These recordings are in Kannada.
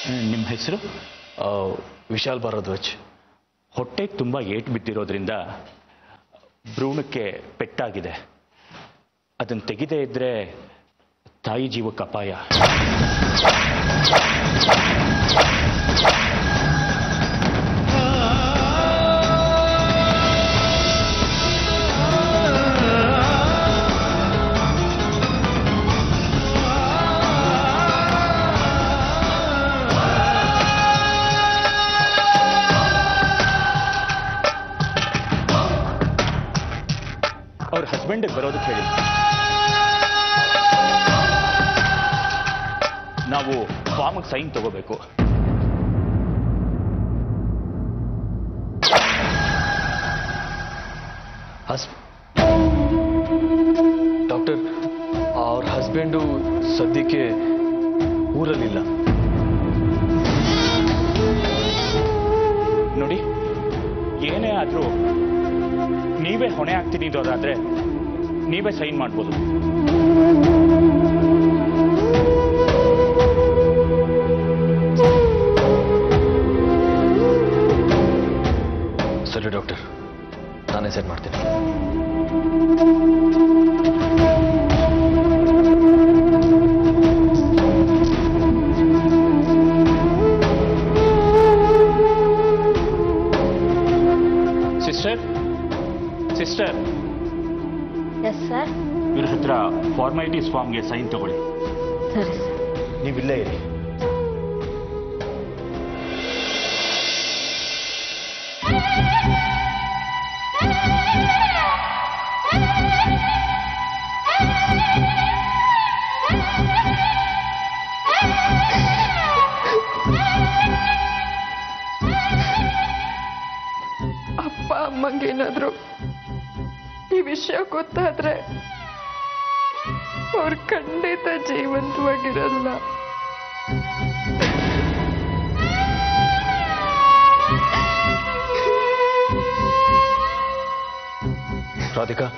ನಿಮ್ಮ ಹೆಸರು ಆ, ವಿಶಾಲ್ ಭಾರದ್ವಾಜ್ ಹೊಟ್ಟೆಗೆ ತುಂಬ ಏಟು ಬಿದ್ದಿರೋದ್ರಿಂದ ಭ್ರೂಣಕ್ಕೆ ಪೆಟ್ಟಾಗಿದೆ ಅದನ್ನು ತೆಗೆದೇ ಇದ್ರೆ ತಾಯಿ ಜೀವಕ್ಕೆ ಅಪಾಯ ಅವ್ರ ಹಸ್ಬೆಂಡಿಗೆ ಬರೋದಕ್ಕೆ ಹೇಳಿ ನಾವು ಫಾರ್ಮ್ಗೆ ಸೈನ್ ತಗೋಬೇಕು ಹಸ್ ಡಾಕ್ಟರ್ ಅವ್ರ ಹಸ್ಬೆಂಡು ಸದ್ಯಕ್ಕೆ ಊರಲ್ಲಿಲ್ಲ ನೋಡಿ ಏನೇ ಆದರೂ ನೀವೇ ಹೊಣೆ ಆಗ್ತೀನಿ ಇರೋದಾದ್ರೆ ನೀವೇ ಸೈನ್ ಮಾಡ್ಬೋದು ಸರಿ ಡಾಕ್ಟರ್ ನಾನೇ ಸೆಟ್ ಮಾಡ್ತೀನಿ ಸಿಸ್ಟರ್ ಸಿಸ್ಟರ್ ಎಸ್ ಸರ್ ಇವ್ರ ಹತ್ರ ಫಾರ್ಮಾಲಿಟೀಸ್ ಫಾರ್ಮ್ಗೆ ಸೈನ್ ತಗೊಳ್ಳಿ ಸರಿ ಸರ್ ನೀವಿಲ್ಲೇ ಇರಿ ಅಪ್ಪ ಅಮ್ಮಂಗೇನಾದ್ರು ಈ ವಿಷಯ ಗೊತ್ತಾದ್ರೆ ಅವ್ರು ಖಂಡಿತ ಜೀವಂತವಾಗಿರಲ್ಲ ರಾಧಿಕಾ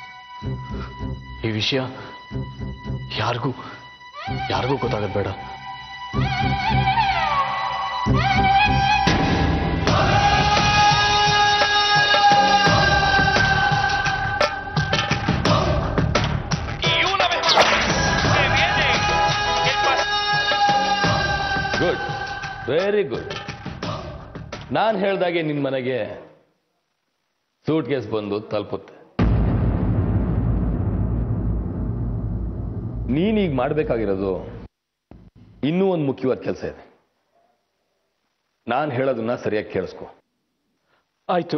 ಈ ವಿಷಯ ಯಾರಿಗೂ ಯಾರಿಗೂ ಗೊತ್ತಾಗದ್ ಬೇಡ ಗುಡ್ ವೆರಿ ಗುಡ್ ನಾನು ಹೇಳ್ದಾಗೆ ನಿನ್ನ ಮನೆಗೆ ಸೂಟ್ ಕೇಸ್ ಬಂದು ತಲುಪುತ್ತೆ ನೀನೀಗ ಮಾಡಬೇಕಾಗಿರೋದು ಇನ್ನೂ ಒಂದು ಮುಖ್ಯವಾದ ಕೆಲಸ ಇದೆ ನಾನು ಹೇಳೋದನ್ನ ಸರಿಯಾಗಿ ಕೇಳಿಸ್ಕೊ ಆಯ್ತು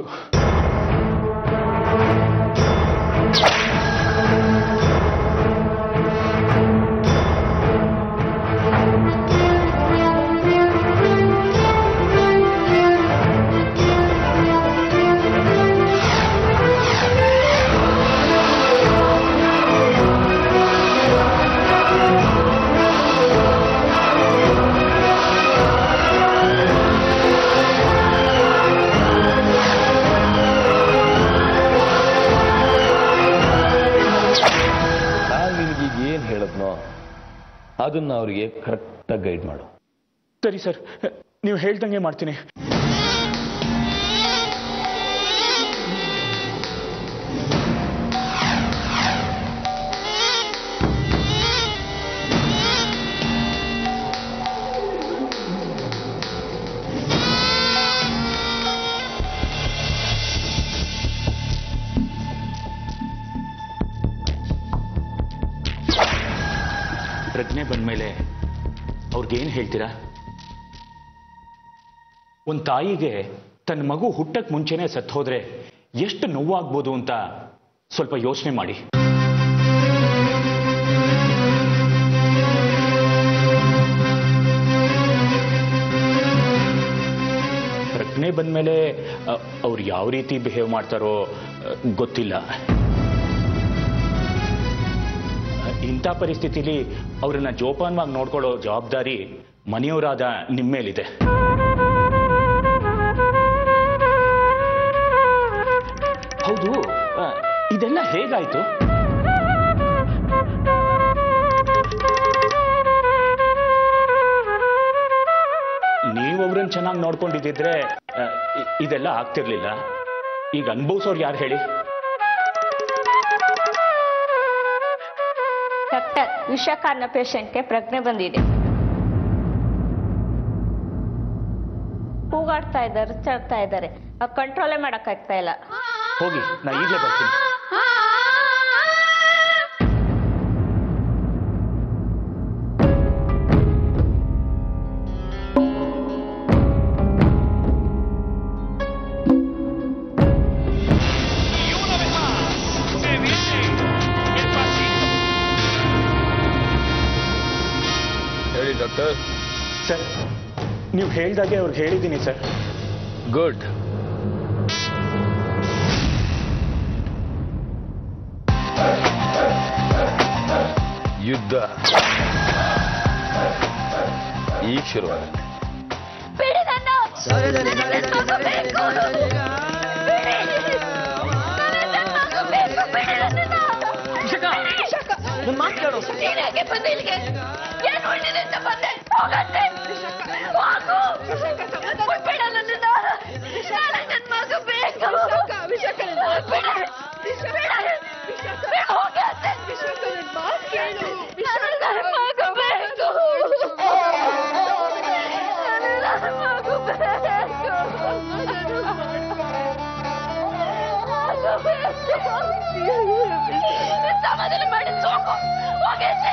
ನಾನು ನಿನಗೀಗ ಏನು ಹೇಳಿದ್ನೋ ಅದನ್ನ ಅವರಿಗೆ ಕರೆಕ್ಟಾಗಿ ಗೈಡ್ ಮಾಡು ಸರಿ ಸರ್ ನೀವು ಹೇಳ್ದಂಗೆ ಮಾಡ್ತೀನಿ ಪ್ರಜ್ಞೆ ಬಂದ್ಮೇಲೆ ಅವ್ರಿಗೇನು ಹೇಳ್ತೀರಾ ಒಂದು ತಾಯಿಗೆ ತನ್ನ ಮಗು ಹುಟ್ಟಕ್ ಮುಂಚೆನೆ ಸತ್ತು ಹೋದ್ರೆ ಎಷ್ಟು ನೋವಾಗ್ಬೋದು ಅಂತ ಸ್ವಲ್ಪ ಯೋಚನೆ ಮಾಡಿ ಪ್ರಜ್ಞೆ ಬಂದ್ಮೇಲೆ ಅ, ಅವ್ರು ಯಾವ ರೀತಿ ಬಿಹೇವ್ ಮಾಡ್ತಾರೋ ಅ, ಗೊತ್ತಿಲ್ಲ ಇಂಥ ಪರಿಸ್ಥಿತಿಲಿ ಅವ್ರನ್ನ ಜೋಪಾನವಾಗಿ ನೋಡ್ಕೊಳ್ಳೋ ಜವಾಬ್ದಾರಿ ಮನೆಯವರಾದ ನಿಮ್ಮೇಲಿದೆ ಹೌದು ಆ, ಇದೆಲ್ಲ ಹೇಗಾಯ್ತು ನಿಮ್ಮನ್ನ ಚೆನ್ನಾಗಿ ನೋಡ್ಕೊಂಡಿದ್ದಿದ್ರೆ ಆ, ಇ- ಇದೆಲ್ಲ ಆಗ್ತಿರ್ಲಿಲ್ಲ ಈಗ ಅನುಭವಿಸೋರು ಯಾರು ಹೇಳಿ ಡಾಕ್ಟರ್ ವಿಷಕಾರಣ ಪೇಷಂಟ್ಗೆ ಪ್ರಜ್ಞೆ ಬಂದಿದೆ ಕೂಗಾಡ್ತಾ ಇದ್ದಾರೆ ರುಚಾಡ್ತಾ ಇದ್ದಾರೆ ಅವ್ರು ಕಂಟ್ರೋಲೇ ಮಾಡೋಕ್ಕಾಗ್ತಾ ಇಲ್ಲ ಹೋಗಿ ನಾ ಈಗಲೇ ಬರ್ತೀನಿ ಹೇಳಿ ಡಾಕ್ಟರ್ ಸರ್ ನೀವು ಹೇಳ್ದಾಗೆ ಅವ್ರಿಗೆ ಹೇಳಿದ್ದೀನಿ ಸರ್ ಗುಡ್ ಯುದ್ಧ ಈಗ ಶುರುವಾಗುತ್ತೆ ಬಿಡಿ ನನ್ನ ನನಗೆ ನನ್ನ ಮಗು ಬೇಕು. ಬಿಡಿ. ನನಗೆ ನನ್ನ ಮಗು ಬೇಕು. ಬಿಡಿ ನನ್ನನ್ನ. ನೀನ್ ಯಾಕೆ ಬಂದೆ ಇಲ್ಲಿಗೆ? ಏನ್ ಒಳ್ಳೇದು ಅಂತ ಬಂದೆ? ಹೋಗತ್ತೆ. ಹೋಗು. ಬಿಡ ನನ್ನನ್ನ. ನನಗೆ ನನ್ನ ಮಗು ಬೇಕು. ಬಿಡ. ಬಿಡ. ಬಿಡ. ಹೋಗತ್ತೆ. ನನಗೆ ನನ್ನ ಮಗು ಬೇಕು. ನನಗೆ ನನ್ನ ಮಗು ಬೇಕು. ಸಮಾಧಾನ ಮಾಡಿ ಹೋಗು ಹೋಗೈತೆ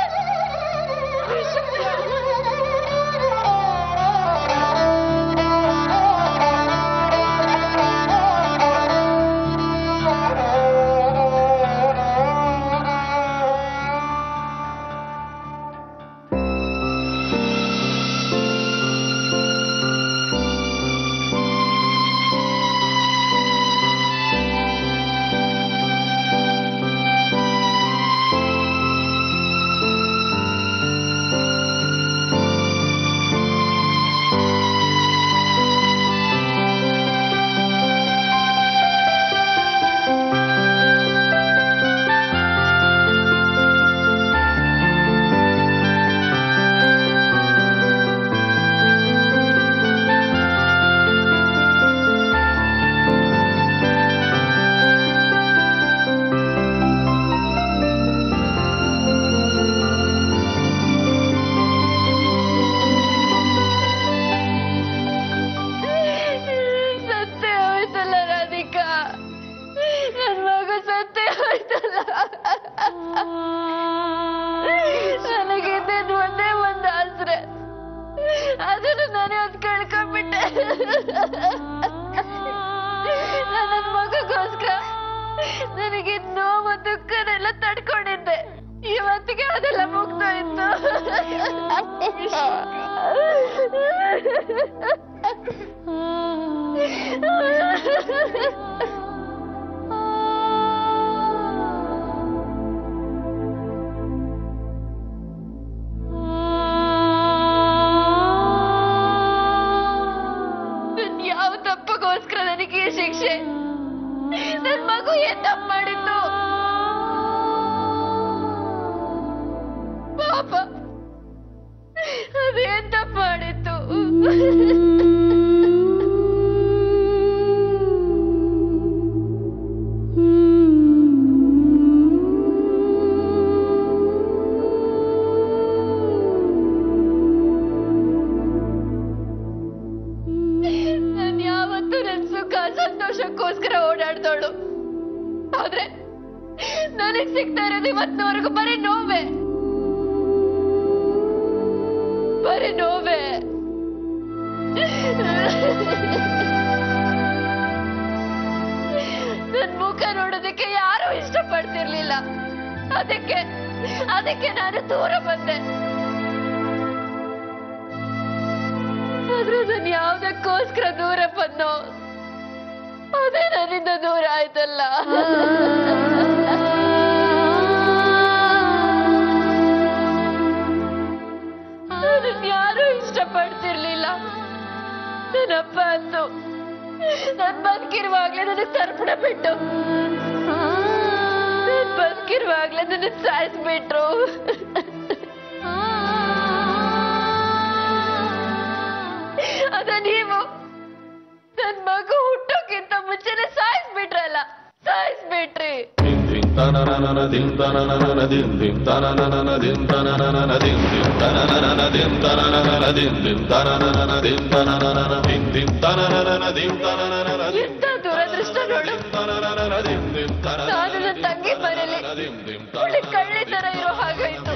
ಸತ್ಯ ಹೋಯ್ತಲ್ಲ ರಾಧಿಕಾ ನನ್ ಮಗು ಸತ್ಯ ಹೋಯ್ತಲ್ಲ ನನಗಿದ್ದಿದ್ದು ಒಂದೇ ಒಂದು ಆಸರೆ ಅದನ್ನು ನಾನೇ ಒಂದು ಕಳ್ಕೊಂಡ್ಬಿಟ್ಟೆ ನನ್ನ ಮಗಗೋಸ್ಕರ ನನಗಿದ್ ನೋವು ದುಃಖನೆಲ್ಲ ತಡ್ಕೊಂಡಿದ್ದೆ ಇವತ್ತಿಗೆ ಅದೆಲ್ಲ ಮುಗ್ದೋಯ್ತು ನನ್ ಯಾವ ತಪ್ಪಗೋಸ್ಕರ ನನಗೆ ಈ ಶಿಕ್ಷೆ ನನ್ ಮಗು ಏನ್ ತಪ್ಪು ಮಾಡಿತ್ತು ಪಾಪ ಅದೇನ್ ತಪ್ಪು ಮಾಡಿತ್ತು ನಾನ್ ಯಾವತ್ತೂ ನನ್ ಸುಖ ಸಂತೋಷಕ್ಕೋಸ್ಕರ ಓಡಾಡ್ದೋಳು ಆದ್ರೆ ನನಗ್ ಸಿಗ್ತಾ ಇರೋದು ಇವತ್ತಿನವರೆಗೂ ಬರೀ ನೋವೇ ಬರೀ ನೋವೇ ನನ್ ಮುಖ ನೋಡೋದಕ್ಕೆ ಯಾರು ಇಷ್ಟಪಡ್ತಿರ್ಲಿಲ್ಲ ಅದಕ್ಕೆ ಅದಕ್ಕೆ ನಾನು ದೂರ ಬಂದೆ ಆದ್ರೆ ನಾನು ಯಾವ್ದಕ್ಕೋಸ್ಕರ ದೂರ ಬಂದೋ ಅದೇ ನನ್ನಿಂದ ದೂರ ಆಯ್ತಲ್ಲ ನನ್ನನ್ ಯಾರೂ ಇಷ್ಟಪಡ್ತಿರ್ಲಿಲ್ಲ ನನ್ನಪ್ಪ ಅಂದು ನನ್ ಬದುಕಿರುವಾಗ್ಲೇ ನನಗ್ ತರ್ಪಣ ಬಿಟ್ಟು ನನ್ ಬದುಕಿರುವಾಗ್ಲೇ ನನ್ನ ಸಾಯಿಸ್ಬಿಟ್ರು ಅದನ್ನ ಈ ಮುಂಚೆನೆ ಸಾಯಿಸ್ಬಿಟ್ರಲ್ಲ ಸಾಯಿಸ್ಬಿಟ್ರಿ ಎಂತ ದುರದೃಷ್ಟ ನೋಡು ನಾನು ನನ್ನ ತಂಗಿ ಮನೇಲಿ ಒಳ್ಳೆ ಕಳ್ಳಿ ತರ ಇರೋ ಹಾಗಾಯ್ತು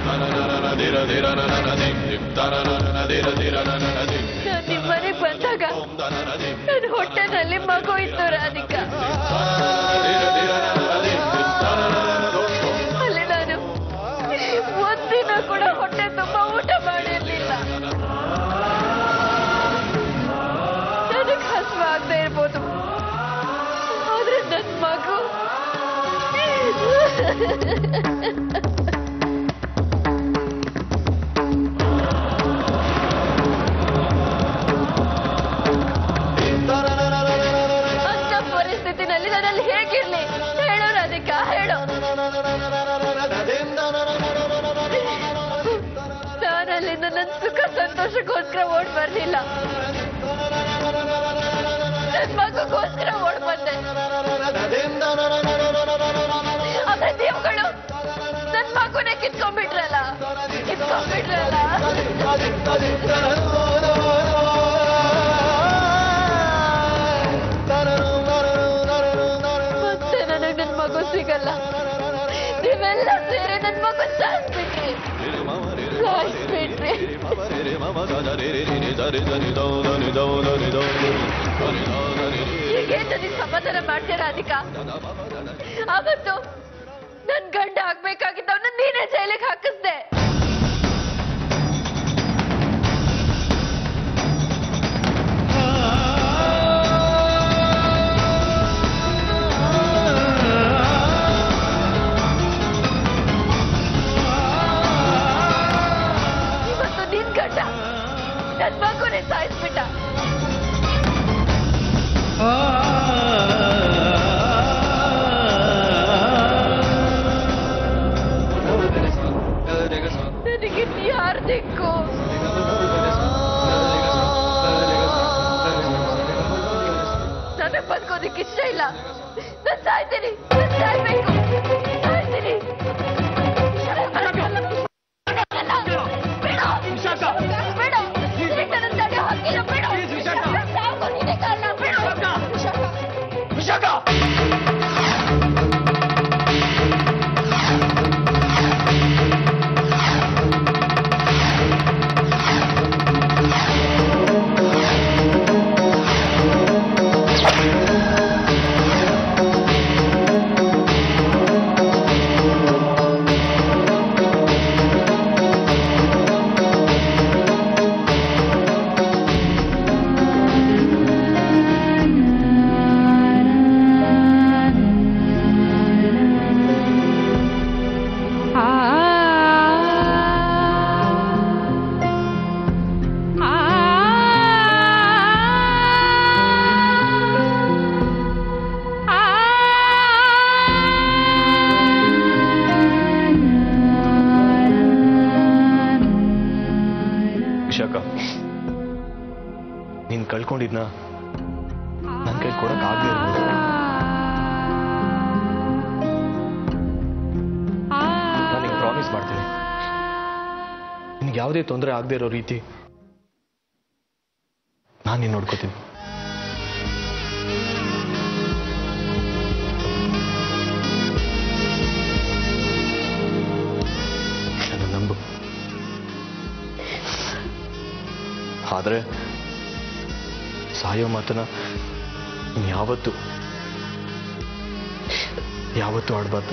ನಾನು ನಿಮ್ ಮನೆಗ್ ಬಂದಾಗ ನನ್ನ ಹೊಟ್ಟೆನಲ್ಲಿ ಮಗು ಇತ್ತು ರಾಧಿಕಾ ಅಲ್ಲಿ ನಾನು ಒಂದಿನ ಕೂಡ ಹೊಟ್ಟೆ ತುಂಬಾ ಊಟ ಮಾಡಿರ್ಲಿಲ್ಲ ನನಗ್ ಹಸುವ ಆಗದೆ ಇರ್ಬೋದು ಆದ್ರೆ ನನ್ ಮಗು ಅಂತ ಪರಿಸ್ಥಿತಿನಲ್ಲಿ ನಾನಲ್ಲಿ ಹೇಗಿರ್ಲಿ ಹೇಳೋ ರಾಧಿಕಾ ಹೇಳೋ ನಾನಲ್ಲಿಂದ ನನ್ನ ಸುಖ ಸಂತೋಷಕ್ಕೋಸ್ಕರ ಓಡ್ ಬರ್ಲಿಲ್ಲ ನನ್ ಮಗುಗೋಸ್ಕರ ಓಡ್ ಬಂದೆ ಆದ್ರೆ ನೀವುಗಳು ನನ್ ಮಗುನೇ ಕಿತ್ಕೊಂಡ್ಬಿಟ್ರಲ್ಲ ಕಿತ್ಕೊಂಡ್ಬಿಟ್ರಲ್ಲ ಮತ್ತೆ ನನಗ್ ನನ್ ಮಗು ಸಿಗಲ್ಲ ನೀವೆಲ್ಲ ಸೇರಿ ನನ್ ಮಗು ಸಾಯಿಸ್ಬಿಟ್ರಿ ಸಾಯಿಸ್ಬಿಟ್ರಿ ಈಗೇನ್ ನನಗ್ ಸಮಾಧಾನ ಮಾಡ್ತೀರಾ ಅಧಿಕ ಅವತ್ತು ನನ್ ಗಂಡ ಆಗ್ಬೇಕಾಗಿದ್ದವನ್ನ ನೀನೇ ಜೈಲಿಗೆ ಹಾಕಿಸ್ದೆ ಇವತ್ತು ನಿನ್ ಗಂಡ ನನ್ ಮಗುನೇ ಸಾಯಿಸ್ಬಿಟ್ಟ ನನಗೆ ಯಾರು ದಿಕ್ಕು ನನಗೆ ಬದುಕೋದಕ್ಕೆ ಇಷ್ಟ ಇಲ್ಲ ನಾನು ಸಾಯ್ತೀನಿ ನಾನು ಸಾಯ್ಬೇಕು ಸಾಯ್ತೀನಿ ಬಿಡು ಬಿಡು ನನ್ನ ತಡೆ ಹಾಕಿಲ್ಲ ಬಿಡು ಸಾಕು ನಿನಗೆ ಕಾರಣ ಬಿಡು ವಿಶಾಖ ನೀನ್ ಕಳ್ಕೊಂಡಿದ್ನ ನನ್ ಕೈ ಕೊಡಕ್ ಆಗದೆ ಇರ್ಬೋದು ನಾನು ನಿಂಗೆ ಪ್ರಾಮಿಸ್ ಮಾಡ್ತೀನಿ ನಿನ್ಗೆ ಯಾವುದೇ ತೊಂದರೆ ಆಗದೆ ಇರೋ ರೀತಿ ನಾನು ನೀನು ನೋಡ್ಕೋತೀನಿ ನನ್ನ ನಂಬು ಆದ್ರೆ ಸಾಯೋ ಮಾತನ್ನ ನೀನ್ ಯಾವತ್ತು ಯಾವತ್ತೂ ಆಡ್ಬಾರ್ದು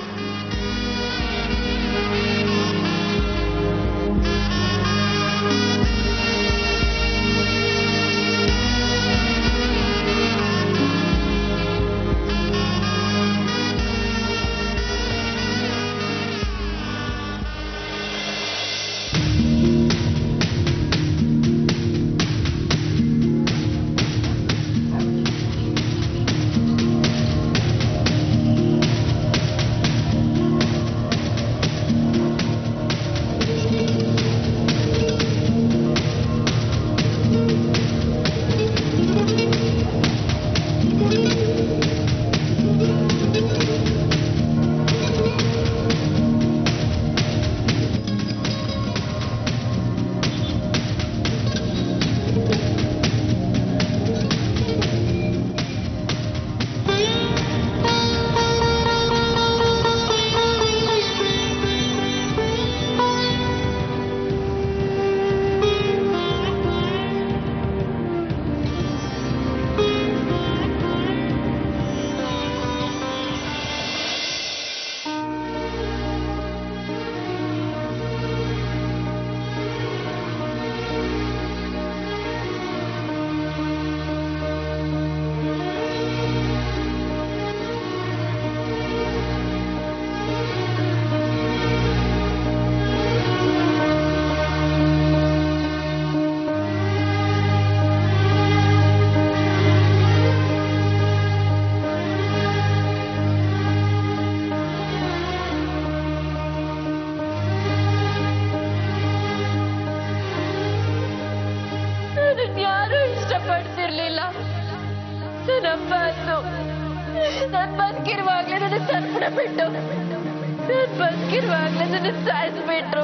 ಯಾರು ಇಷ್ಟಪಡ್ತಿರ್ಲಿಲ್ಲ ನನ್ನಪ್ಪ ಅಂದು ನನ್ ಬದುಕಿರುವಾಗ್ಲೇ ನನ್ನ ತರ್ಪಣ ಬಿಟ್ಟು ನನ್ ಬದುಕಿರುವಾಗ್ಲೇ ನನ್ನ ಸಾಯಿಸ್ಬಿಟ್ರು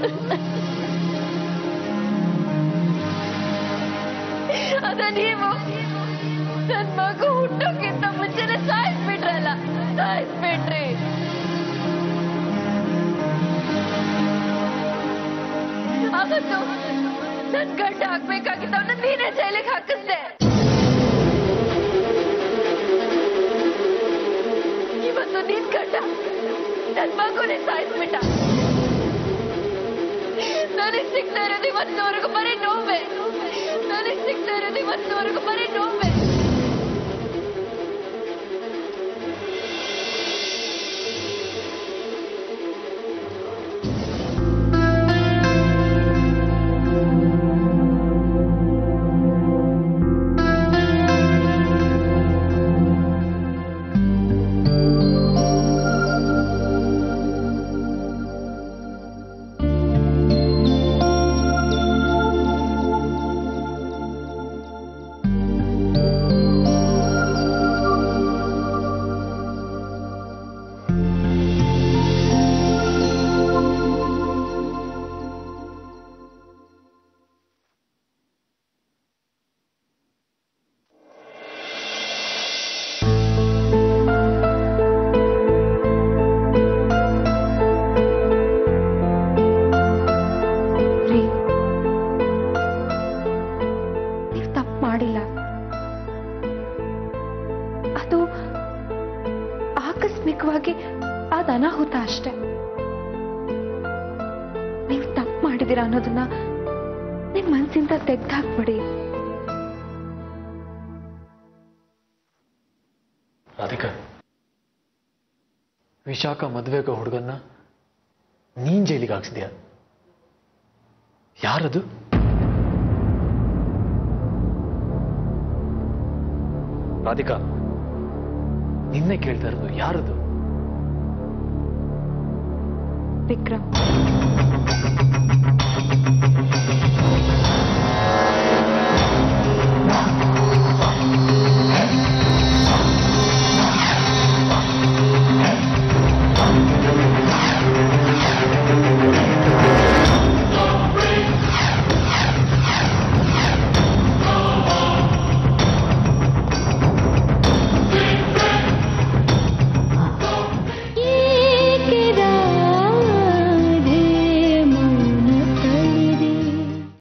ಅದ ನೀವು ನನ್ ಮಗು ಹುಟ್ಟೋಕ್ಕಿಂತ ಮುಂಚೆನೆ ಸಾಯಿಸ್ಬಿಟ್ರಲ್ಲ ಸಾಯಿಸ್ಬಿಟ್ರಿ ಅವತ್ತು ನನ್ ಗಂಡ ಹಾಕ್ಬೇಕಾಗಿದ್ದವನ್ನ ನೀನೇ ಜೈಲಿಗೆ ಹಾಕಿಸ್ದೆ ಇವತ್ತು ನಿನ್ ಗಂಡ ನನ್ ಮಗುನೇ ಸಾಯಿಸ್ಬಿಟ್ಟ ನನಗ್ ಸಿಗ್ತಾ ಇರೋದು ಇವತ್ತವರೆಗೂ ಬರೀ ನೋವೆ ನನಗ್ ಸಿಗ್ತಾ ಇರೋದು ಇವತ್ತವರೆಗೂ ಬರೀ ನೋವೆ ರೀ ನೀವು ತಪ್ಪು ಮಾಡಿಲ್ಲ ಅದು ಆಕಸ್ಮಿಕವಾಗಿ ಆದ ಅನಾಹುತ ಅಷ್ಟೆ ನೀವು ತಪ್ಪು ಮಾಡಿದ್ದೀರಾ ಅನ್ನೋದನ್ನ ನಿಮ್ ಮನ್ಸಿಂದ ತೆಗ್ದಾಕ್ಬಿಡಿ ರಾಧಿಕಾ ವಿಶಾಖ ಮದ್ವೆಗ ಹುಡುಗನ್ನ ನೀನ್ ಜೈಲಿಗೆ ಹಾಕ್ಸಿದ್ಯಾ ಯಾರದು ರಾಧಿಕಾ ನಿನ್ನೆ ಕೇಳ್ತಾ ಇರೋದು ಯಾರದು ವಿಕ್ರಮ್